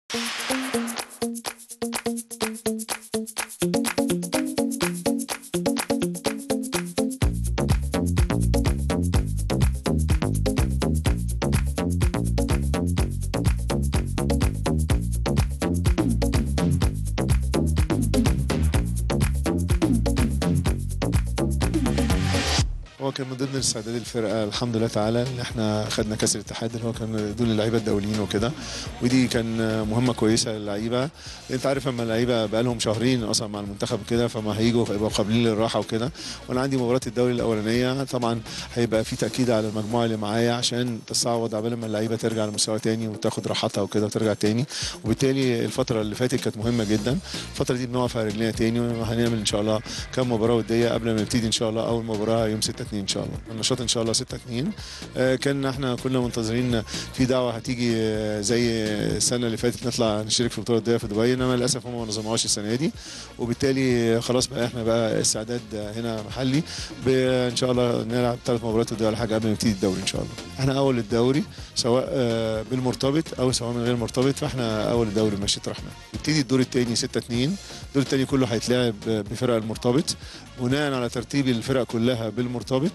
هو كان من ضمن استعداد الفرقه الحمد لله تعالى ان احنا خدنا كاس الاتحاد اللي هو كان دول اللعيبه الدوليين وكده ودي كان مهمه كويسه للعيبه انت عارف اما اللعيبه بقى لهم شهرين اصلا مع المنتخب كده فما هيجوا فيبقوا قابلين للراحه وكده وانا عندي مباراه الدوري الاولانيه طبعا هيبقى في تاكيد على المجموعه اللي معايا عشان تستعوض عبال ما اللعيبه ترجع لمستوى تاني وتاخد راحتها وكده وترجع تاني وبالتالي الفتره اللي فاتت كانت مهمه جدا الفتره دي بنقف على رجلينا تاني وهنعمل ان شاء الله كام مباراه وديه قبل ما نبتدي ان شاء الله اول مباراه يوم 6 2 ان شاء الله النشاط ان شاء الله 6 2 آه، كان احنا كنا منتظرين في دعوه هتيجي آه، زي السنه اللي فاتت نطلع نشارك في البطوله الدوليه في دبي انما للاسف هم ما نظموهاش السنه دي وبالتالي خلاص بقى احنا بقى استعداد هنا محلي ب- ان شاء الله نلعب ثلاث مباريات وديه ولا حاجه قبل ما نبتدي الدوري ان شاء الله احنا اول الدوري سواء آه، بالمرتبط او سواء من غير مرتبط فاحنا اول الدوري مشيئه الرحمن نبتدي الدور الثاني 6 2 الدور الثاني كله هيتلعب بفرق المرتبط بناء على ترتيب الفرق كلها بالمرتبط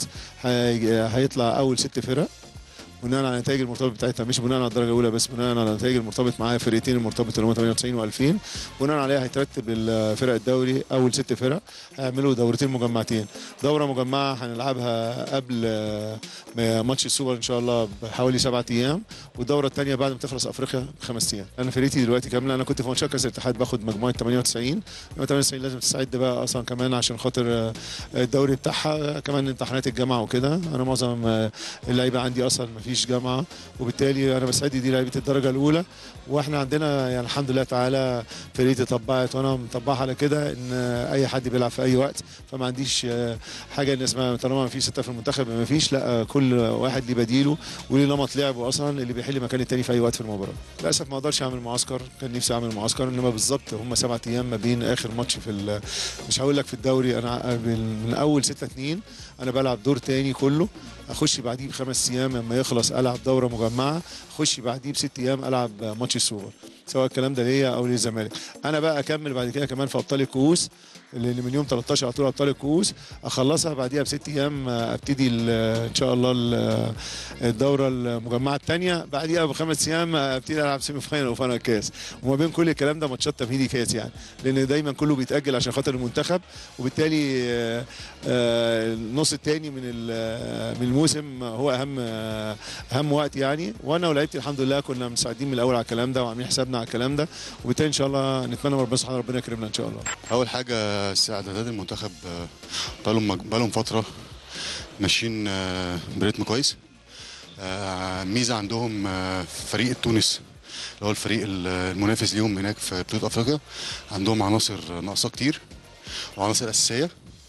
هي- هيطلع اول ست فرق بناء على نتائج المرتبط بتاعتها مش بناء على الدرجه الاولى بس بناء على نتائج المرتبط معايا فرقتين المرتبط اللي هم 98 و2000 بناء عليها هيترتب الفرق الدوري اول ست فرق هيعملوا دورتين مجمعتين دوره مجمعه هنلعبها قبل آه، ماتش السوبر ان شاء الله بحوالي سبعة ايام والدوره الثانيه بعد ما تخلص افريقيا بخمس ايام انا فرقتي دلوقتي كامله انا كنت في ماتشات كاس الاتحاد باخد مجموعه 98 98 لازم تستعد بقى اصلا كمان عشان خاطر آه، الدوري بتاعها كمان امتحانات الجامعه وكده انا معظم آه، اللعيبه عندي اصلا ما فيش جامعه وبالتالي انا بسعد دي لعيبه الدرجه الاولى واحنا عندنا يعني الحمد لله تعالى فرقتي طبقت وانا مطبقها على كده ان اي حد بيلعب في اي وقت فما عنديش آه، حاجه ان اسمها طالما ما فيش سته في المنتخب ما فيش لا آه، كل واحد ليه بديله وليه نمط لعبه اصلا اللي بيحل مكان التاني في اي وقت في المباراه للاسف ما اقدرش اعمل معسكر كان نفسي اعمل معسكر انما بالظبط هم سبعة ايام ما بين اخر ماتش في ال- مش هقول لك في الدوري انا من اول 6 2 انا بلعب دور تاني كله اخش بعديه بخمس ايام لما يخلص العب دوره مجمعه اخش بعديه بست ايام العب ماتش السوبر سواء الكلام ده ليا او للزمالك انا بقى اكمل بعد كده كمان في ابطال الكؤوس اللي من يوم 13 على طول ابطال الكؤوس اخلصها بعديها بست ايام ابتدي ال- ان شاء الله ال- الدوره المجمعه الثانيه بعديها بخمس ايام ابتدي العب سيمي فاينل وفاينل كاس وما بين كل الكلام ده ماتشات تمهيدي كاس يعني لان دايما كله بيتاجل عشان خاطر المنتخب وبالتالي آه، آه، النص الثاني من ال- من الموسم هو اهم آه، اهم وقت يعني وانا ولعيبتي الحمد لله كنا مساعدين من الاول على الكلام ده وعاملين حسابنا على الكلام ده وبالتالي ان شاء الله نتمنى من ربنا سبحانه ربنا يكرمنا ان شاء الله اول حاجه استعدادات المنتخب آه، بقالهم مج- بقالهم فتره ماشيين آه، بريتم كويس آه، ميزه عندهم آه، فريق تونس اللي هو الفريق ال- المنافس ليهم هناك في بطوله افريقيا عندهم عناصر ناقصه كتير وعناصر اساسيه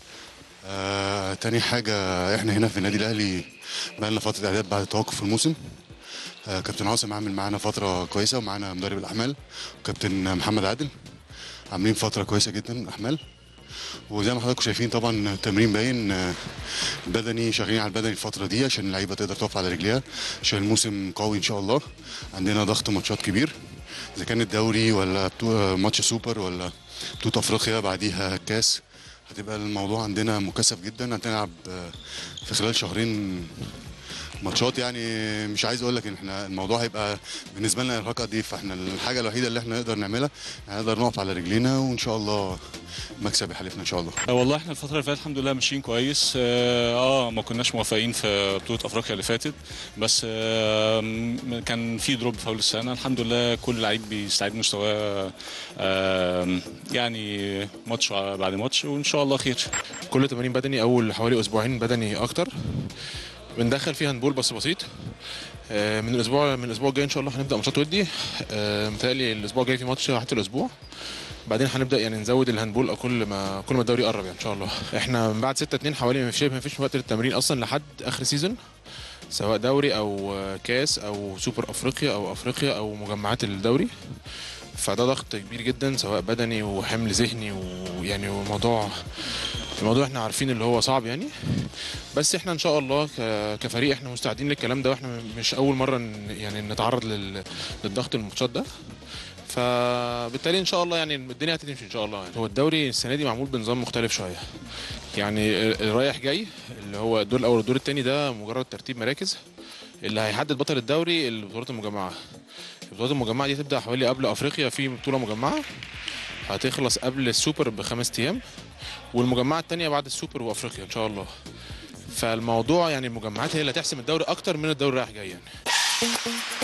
آه، تاني حاجه احنا هنا في النادي الاهلي بقالنا فتره اعداد بعد توقف الموسم آه، كابتن عاصم عامل معانا فتره كويسه ومعانا مدرب الاحمال وكابتن محمد عادل عاملين فتره كويسه جدا احمال وزي ما حضراتكم شايفين طبعا التمرين باين آه، بدني شغالين على البدني الفتره دي عشان اللعيبه تقدر تقف على رجليها عشان الموسم قوي ان شاء الله عندنا ضغط ماتشات كبير اذا كان الدوري ولا بتو- آه، ماتش سوبر ولا بطوله افريقيا بعديها كاس هتبقى الموضوع عندنا مكثف جدا هنلعب آه، في خلال شهرين ماتشات يعني مش عايز اقول لك ان احنا الموضوع هيبقى بالنسبه لنا ارهاق قد ايه فاحنا الحاجه الوحيده اللي احنا نقدر نعملها يعني نقدر نقف على رجلينا وان شاء الله مكسب يحالفنا ان شاء الله آه، والله احنا الفترة اللي فاتت الحمد لله ماشيين كويس اه آه، ما كناش موفقين في بطولة افريقيا اللي فاتت بس آه م- كان في دروب في اول السنة الحمد لله كل لعيب بيستعيد مستواه آه يعني ماتش بعد ماتش وان شاء الله خير كل تمارين بدني اول حوالي اسبوعين بدني اكتر بندخل فيها هاندبول بس بسيط آه، من الاسبوع من الاسبوع الجاي ان شاء الله هنبدا ماتشات ودي آه، متهيألي الاسبوع الجاي في ماتش حتى الاسبوع بعدين هنبدا يعني نزود الهاندبول كل ما كل ما الدوري يقرب يعني ان شاء الله احنا من بعد 6 2 حوالي ما فيش ما فيش وقت للتمرين اصلا لحد اخر سيزون سواء دوري او آه، كاس او سوبر افريقيا او افريقيا او مجمعات الدوري فده ضغط كبير جدا سواء بدني وحمل ذهني ويعني وموضوع الموضوع احنا عارفين اللي هو صعب يعني بس احنا ان شاء الله ك- كفريق احنا مستعدين للكلام ده واحنا مش اول مره ن- يعني نتعرض لل- للضغط الماتشات ده فبالتالي ان شاء الله يعني الدنيا هتمشي ان شاء الله يعني هو الدوري السنه دي معمول بنظام مختلف شويه يعني الرايح جاي اللي هو الدور الاول والدور الثاني ده مجرد ترتيب مراكز اللي هيحدد بطل الدوري البطولات المجمعه البطولات المجمعه دي تبدا حوالي قبل افريقيا في بطوله مجمعه هتخلص قبل السوبر بخمس ايام والمجمعه الثانيه بعد السوبر وافريقيا ان شاء الله فالموضوع يعني المجمعات هي اللي هتحسم الدوري اكتر من الدوري رايح جاي يعني